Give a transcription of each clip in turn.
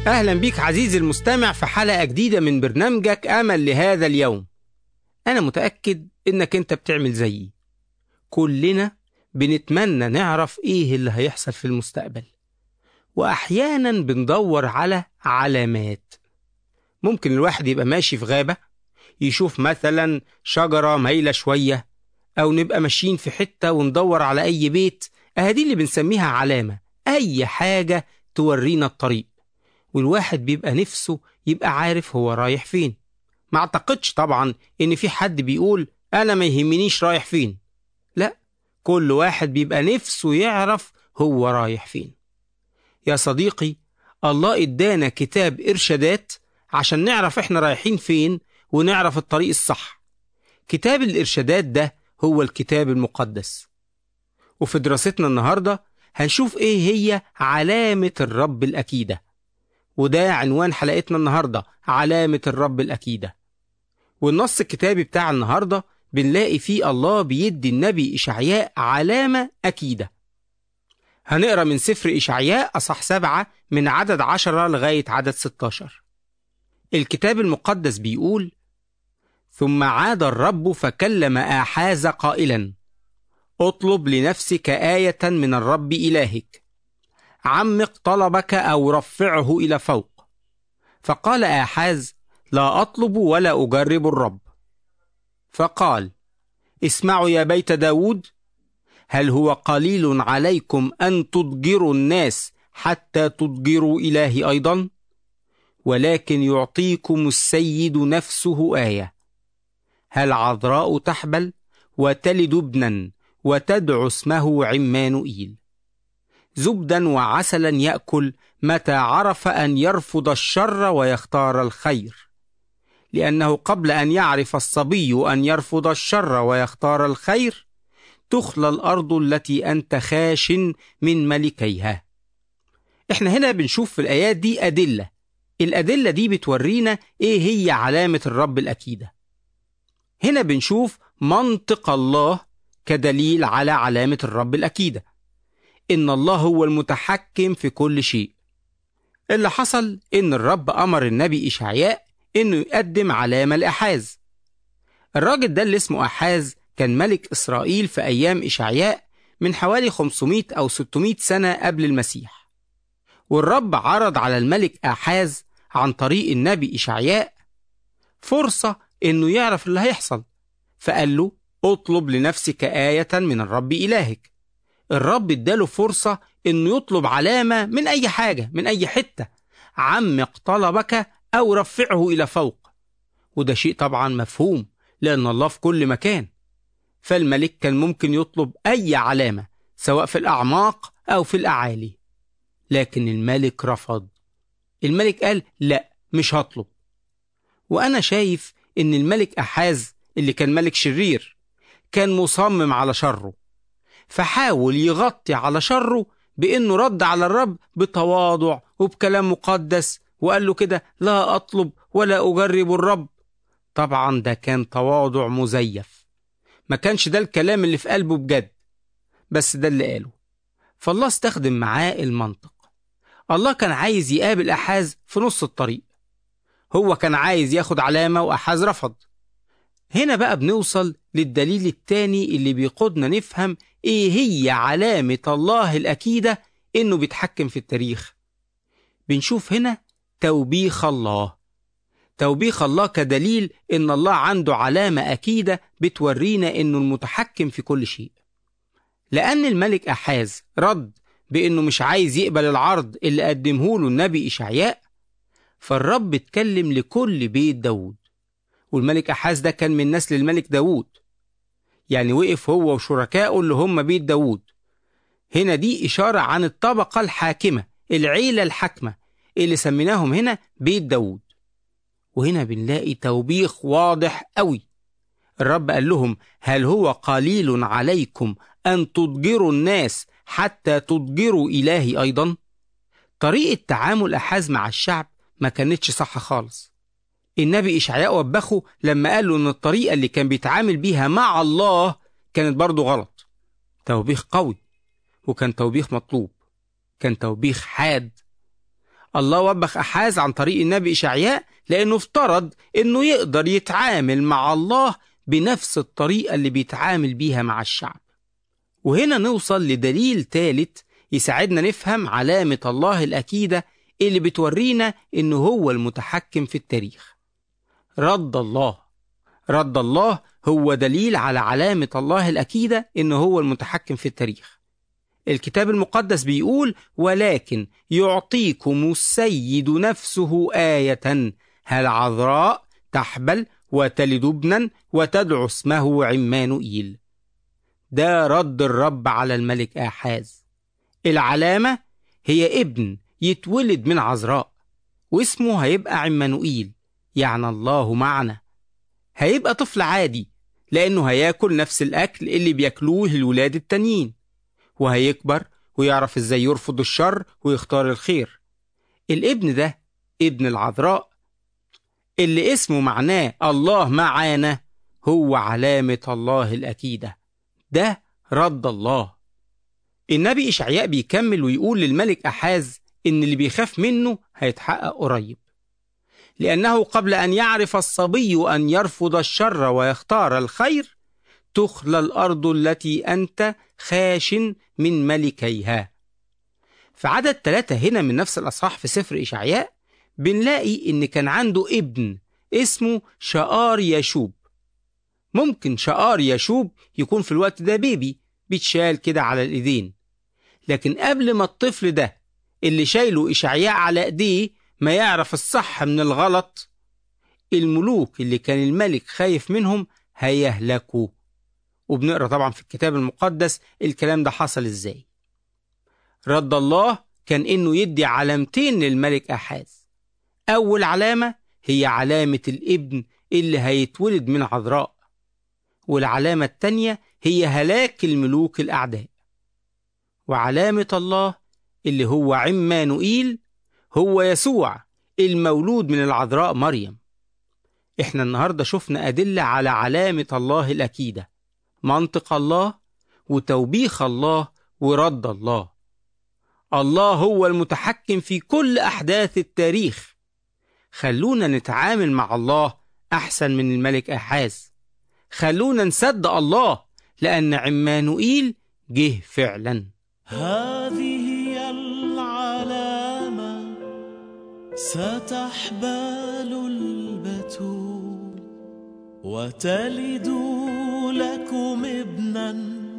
أهلا بيك عزيزي المستمع في حلقة جديدة من برنامجك أمل لهذا اليوم أنا متأكد إنك أنت بتعمل زيي كلنا بنتمنى نعرف إيه اللي هيحصل في المستقبل وأحيانا بندور على علامات ممكن الواحد يبقى ماشي في غابة يشوف مثلا شجرة مايلة شوية أو نبقى ماشيين في حتة وندور على أي بيت أهدي اللي بنسميها علامة أي حاجة تورينا الطريق والواحد بيبقى نفسه يبقى عارف هو رايح فين ما اعتقدش طبعا ان في حد بيقول انا ما يهمنيش رايح فين لا كل واحد بيبقى نفسه يعرف هو رايح فين يا صديقي الله ادانا كتاب ارشادات عشان نعرف احنا رايحين فين ونعرف الطريق الصح كتاب الارشادات ده هو الكتاب المقدس وفي دراستنا النهارده هنشوف ايه هي علامة الرب الأكيدة وده عنوان حلقتنا النهاردة علامة الرب الأكيدة والنص الكتابي بتاع النهاردة بنلاقي فيه الله بيدي النبي إشعياء علامة أكيدة هنقرأ من سفر إشعياء أصح سبعة من عدد عشرة لغاية عدد 16 الكتاب المقدس بيقول ثم عاد الرب فكلم آحاز قائلا اطلب لنفسك آية من الرب إلهك عمق طلبك أو رفعه إلى فوق فقال آحاز لا أطلب ولا أجرب الرب فقال اسمعوا يا بيت داود هل هو قليل عليكم أن تضجروا الناس حتى تضجروا إلهي أيضا ولكن يعطيكم السيد نفسه آية هل عذراء تحبل وتلد ابنا وتدعو اسمه عمانوئيل زبدا وعسلا ياكل متى عرف ان يرفض الشر ويختار الخير لانه قبل ان يعرف الصبي ان يرفض الشر ويختار الخير تخلى الارض التي انت خاش من ملكيها احنا هنا بنشوف في الايات دي ادله الادله دي بتورينا ايه هي علامه الرب الاكيده هنا بنشوف منطق الله كدليل على علامه الرب الاكيده إن الله هو المتحكم في كل شيء. اللي حصل إن الرب أمر النبي إشعياء إنه يقدم علامة لأحاز. الراجل ده اللي اسمه أحاز كان ملك إسرائيل في أيام إشعياء من حوالي 500 أو 600 سنة قبل المسيح. والرب عرض على الملك أحاز عن طريق النبي إشعياء فرصة إنه يعرف اللي هيحصل. فقال له: اطلب لنفسك آية من الرب إلهك. الرب اداله فرصة انه يطلب علامة من اي حاجة من اي حتة عمق طلبك او رفعه الى فوق وده شيء طبعا مفهوم لان الله في كل مكان فالملك كان ممكن يطلب اي علامة سواء في الاعماق او في الاعالي لكن الملك رفض الملك قال لا مش هطلب وانا شايف ان الملك احاز اللي كان ملك شرير كان مصمم على شره فحاول يغطي على شره بانه رد على الرب بتواضع وبكلام مقدس وقال له كده لا اطلب ولا اجرب الرب طبعا ده كان تواضع مزيف ما كانش ده الكلام اللي في قلبه بجد بس ده اللي قاله فالله استخدم معاه المنطق الله كان عايز يقابل أحاز في نص الطريق هو كان عايز ياخد علامة وأحاز رفض هنا بقى بنوصل للدليل التاني اللي بيقودنا نفهم ايه هي علامة الله الأكيدة انه بيتحكم في التاريخ بنشوف هنا توبيخ الله توبيخ الله كدليل ان الله عنده علامة أكيدة بتورينا انه المتحكم في كل شيء لأن الملك أحاز رد بانه مش عايز يقبل العرض اللي قدمه له النبي إشعياء فالرب اتكلم لكل بيت داود والملك أحاز ده كان من نسل الملك داود يعني وقف هو وشركائه اللي هم بيت داود هنا دي إشارة عن الطبقة الحاكمة العيلة الحاكمة اللي سميناهم هنا بيت داود وهنا بنلاقي توبيخ واضح قوي الرب قال لهم هل هو قليل عليكم أن تضجروا الناس حتى تضجروا إلهي أيضا طريقة تعامل أحاز مع الشعب ما كانتش صح خالص النبي إشعياء وبخه لما قال له إن الطريقة اللي كان بيتعامل بيها مع الله كانت برضه غلط توبيخ قوي وكان توبيخ مطلوب كان توبيخ حاد الله وبخ أحاز عن طريق النبي إشعياء لأنه افترض أنه يقدر يتعامل مع الله بنفس الطريقة اللي بيتعامل بيها مع الشعب وهنا نوصل لدليل ثالث يساعدنا نفهم علامة الله الأكيدة اللي بتورينا إنه هو المتحكم في التاريخ رد الله رد الله هو دليل على علامة الله الأكيدة إنه هو المتحكم في التاريخ الكتاب المقدس بيقول ولكن يعطيكم السيد نفسه آية هل عذراء تحبل وتلد ابنا وتدعو اسمه عمانوئيل ده رد الرب على الملك آحاز العلامة هي ابن يتولد من عذراء واسمه هيبقى عمانوئيل يعني الله معنا هيبقى طفل عادي لأنه هياكل نفس الأكل اللي بياكلوه الولاد التانيين وهيكبر ويعرف ازاي يرفض الشر ويختار الخير الابن ده ابن العذراء اللي اسمه معناه الله معانا هو علامة الله الأكيدة ده رد الله النبي إشعياء بيكمل ويقول للملك أحاز إن اللي بيخاف منه هيتحقق قريب لأنه قبل أن يعرف الصبي أن يرفض الشر ويختار الخير تخلى الأرض التي أنت خاش من ملكيها في عدد ثلاثة هنا من نفس الأصحاح في سفر إشعياء بنلاقي إن كان عنده ابن اسمه شقار يشوب ممكن شقار يشوب يكون في الوقت ده بيبي بيتشال كده على الإيدين لكن قبل ما الطفل ده اللي شايله إشعياء على إيديه ما يعرف الصح من الغلط الملوك اللي كان الملك خايف منهم هيهلكوا وبنقرا طبعا في الكتاب المقدس الكلام ده حصل ازاي رد الله كان انه يدي علامتين للملك احاز اول علامه هي علامه الابن اللي هيتولد من عذراء والعلامه الثانيه هي هلاك الملوك الاعداء وعلامه الله اللي هو عمانوئيل هو يسوع المولود من العذراء مريم احنا النهارده شفنا ادله على علامه الله الاكيده منطق الله وتوبيخ الله ورد الله الله هو المتحكم في كل احداث التاريخ خلونا نتعامل مع الله احسن من الملك احاز خلونا نصدق الله لان عمانوئيل جه فعلا هذه هي العلامة ستحبل البتول وتلد لكم ابنا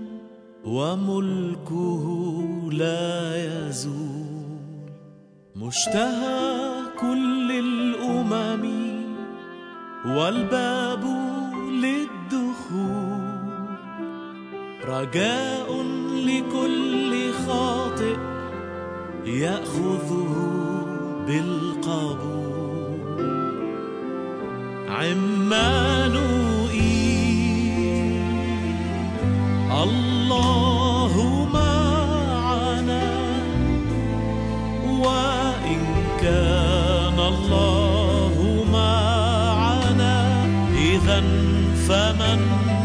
وملكه لا يزول مشتهى كل الأمم والباب للدخول رجاء لكل خاطئ ياخذه بالقبول عمانوئيل الله معنا وان كان الله معنا اذا فمن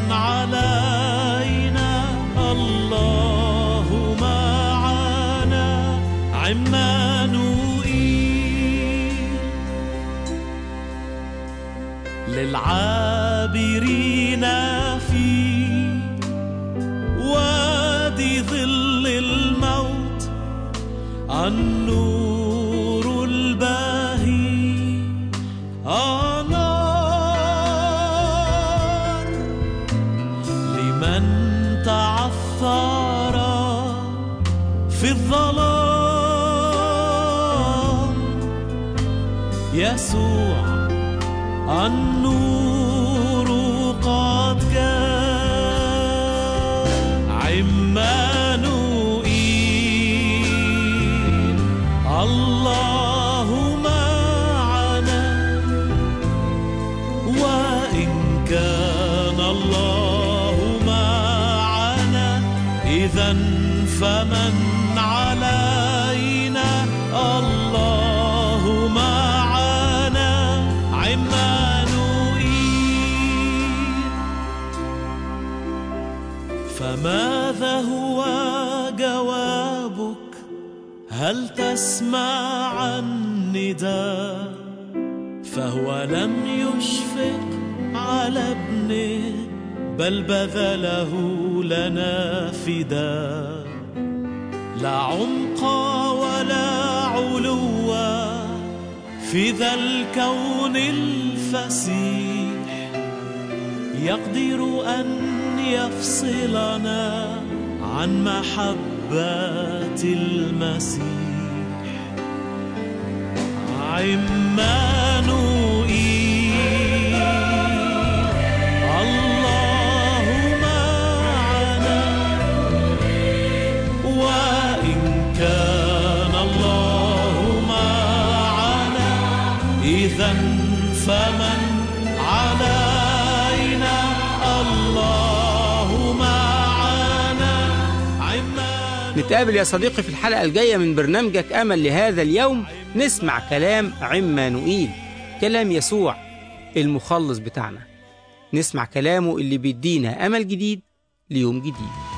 علينا الله معنا عمانوئيل للعابرين في وادي ظل الموت النور الباهي أنار لمن تعثر في الظلام يسوع النور قد جاء عمانوئيل الله معنا وإن كان الله معنا إذا فمن علينا الله معنا عمانوئيل فماذا هو جوابك هل تسمع النداء فهو لم يشفق على ابنه بل بذله لنا فداء لا عمق ولا علو في ذا الكون الفسيح يقدر أن يفصلنا عن محبة المسيح عمانوئيل الله معنا وإن كان الله معنا إذا فمن علينا الله معنا عمانوئيل نتقابل يا صديقي في الحلقة الجاية من برنامجك أمل لهذا اليوم نسمع كلام عمانوئيل كلام يسوع المخلص بتاعنا نسمع كلامه اللي بيدينا أمل جديد ليوم جديد